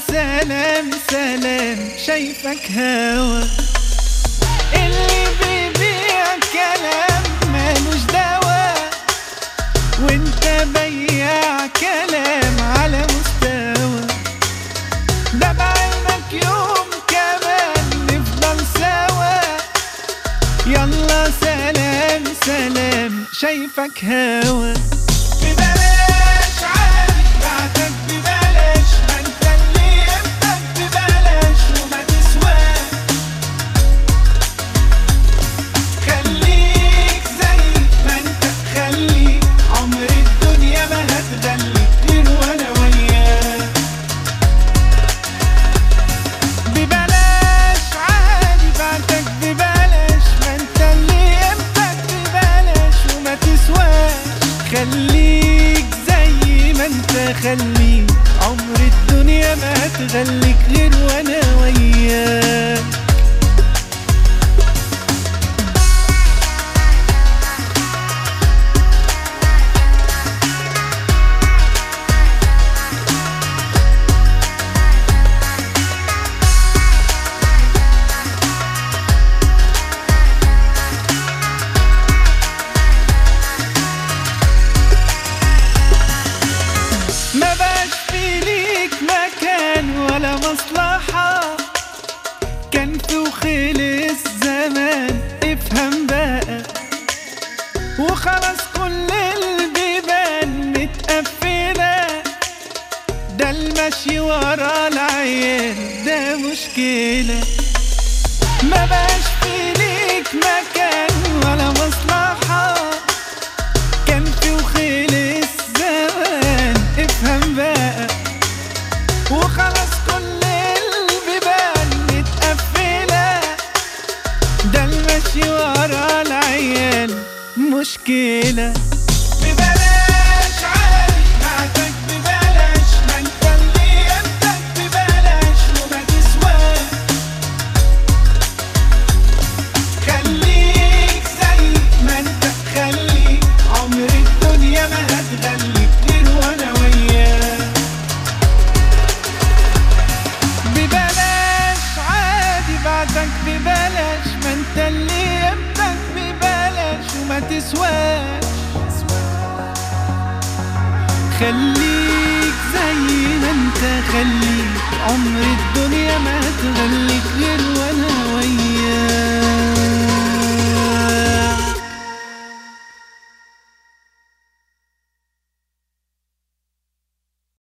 سلام سلام شايفك هوا اللي بيبيع كلام مالوش دوا وانت بياع كلام على مستوى ده بعلمك يوم كمان نفضل سوا يلا سلام سلام شايفك هوا ببلاش عادي بعتك ببلاش ما انت اللي يبقى ببلاش وما تسواش خليك زي ما انت خليك عمر الدنيا ما هتغلي غير وانا وياك ببلاش عادي بعتك ببلاش ما انت اللي قيمتك ببلاش وما تسواش خليك زي ما انت خليك عمر الدنيا ما هتغليك غير وانا وياك ما بقاش في ليك مكان ولا مصلحة كان في وخلص زمان افهم بقى وخلاص كل البيبان متقفلة ده المشي ورا العيال ده مشكلة ما بقاش في ليك مكان ولا مصلحة كان في وخلص زمان افهم بقى وخلاص كل البيبان متقفلة ده المشي ورا العيال مشكلة ببلاش عادي بعتك ببلاش ما انت اللي قيمتك ببلاش وما تسواش خليك زي ما انت خليك عمر الدنيا ما هتغليك غير وانا وياك ببلاش عادي بعدك ببلاش ما انت اللي قيمتك ببلاش وما تسواش خليك زي ما انت خليك عمر الدنيا ما هتغليك غير وانا وياك